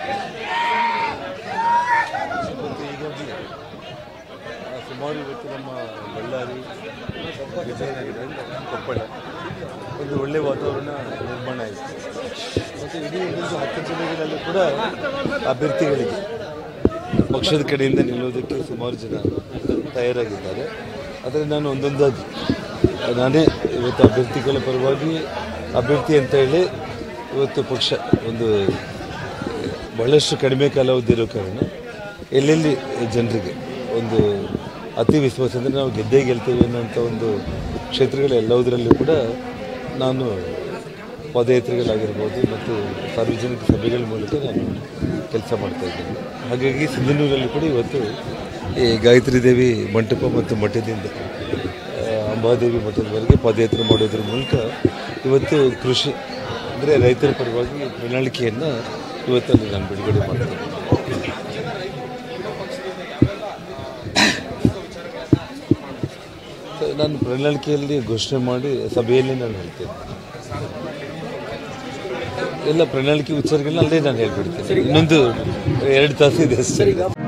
ಮತ್ತು ಹೀಗಾಗಿ ಆ, ಸುಮಾರು ಇವತ್ತು ನಮ್ಮ ಬಳ್ಳಾರಿ ವಿಜಯನಗರ ಕೊಪ್ಪಳ ಒಂದು ಒಳ್ಳೆಯ ವಾತಾವರಣ ನಿರ್ಮಾಣ ಆಯಿತು ಮತ್ತು ಇಡೀ ಇನ್ನೊಂದು ಹತ್ತು ಜಿಲ್ಲೆಗಳಲ್ಲಿ ಕೂಡ ಅಭ್ಯರ್ಥಿಗಳಿಗೆ ಪಕ್ಷದ ಕಡೆಯಿಂದ ನಿಲ್ಲೋದಕ್ಕೆ ಸುಮಾರು ಜನ ತಯಾರಾಗಿದ್ದಾರೆ ಆದರೆ ನಾನು ಒಂದೊಂದಾಗಿ ನಾನೇ ಇವತ್ತು ಅಭ್ಯರ್ಥಿಗಳ ಪರವಾಗಿ ಅಭ್ಯರ್ಥಿ ಅಂತ ಹೇಳಿ ಇವತ್ತು ಪಕ್ಷ ಒಂದು ಬಹಳಷ್ಟು ಕಡಿಮೆ ಕಾಲಾವಧಿ ಇರೋ ಕಾರಣ ಎಲ್ಲೆಲ್ಲಿ ಜನರಿಗೆ ಒಂದು ಅತಿ ವಿಶ್ವಾಸ ಅಂದರೆ ನಾವು ಗೆದ್ದೇ ಗೆಲ್ತೇವೆ ಅನ್ನೋಂಥ ಒಂದು ಕ್ಷೇತ್ರಗಳು ಎಲ್ಲದರಲ್ಲೂ ಕೂಡ ನಾನು ಪಾದಯಾತ್ರೆಗಳಾಗಿರ್ಬೋದು ಮತ್ತು ಸಾರ್ವಜನಿಕ ಸಭೆಗಳ ಮೂಲಕ ನಾನು ಕೆಲಸ ಮಾಡ್ತಾ ಇದ್ದೇನೆ ಹಾಗಾಗಿ ಸಿಂಧನೂರಲ್ಲಿ ಕೂಡ ಇವತ್ತು ಈ ಗಾಯತ್ರಿ ದೇವಿ ಮಂಟಪ ಮತ್ತು ಮಠದಿಂದ ಆ, ಅಂಬಾದೇವಿ ಮಠದವರೆಗೆ ಪಾದಯಾತ್ರೆ ಮಾಡೋದ್ರ ಮೂಲಕ ಇವತ್ತು ಕೃಷಿ ಅಂದರೆ ರೈತರ ಪರವಾಗಿ ಪ್ರಣಾಳಿಕೆಯನ್ನು ಇವತ್ತಲ್ಲಿ ನಾನು ಬಿಡುಗಡೆ ಮಾಡ್ತೇನೆ ಸೊ ನಾನು ಪ್ರಣಾಳಿಕೆಯಲ್ಲಿ ಘೋಷಣೆ ಮಾಡಿ ಸಭೆಯಲ್ಲಿ ನಾನು ಹೇಳ್ತೇನೆ ಎಲ್ಲ ಪ್ರಣಾಳಿಕೆ ಉಚ್ಚಾರಗಳನ್ನ ಅಲ್ಲೇ ನಾನು ಹೇಳ್ಬಿಡ್ತೇನೆ ಇನ್ನೊಂದು ಎರಡು ತಾಸು ಇದೆ ಅಷ್ಟೇ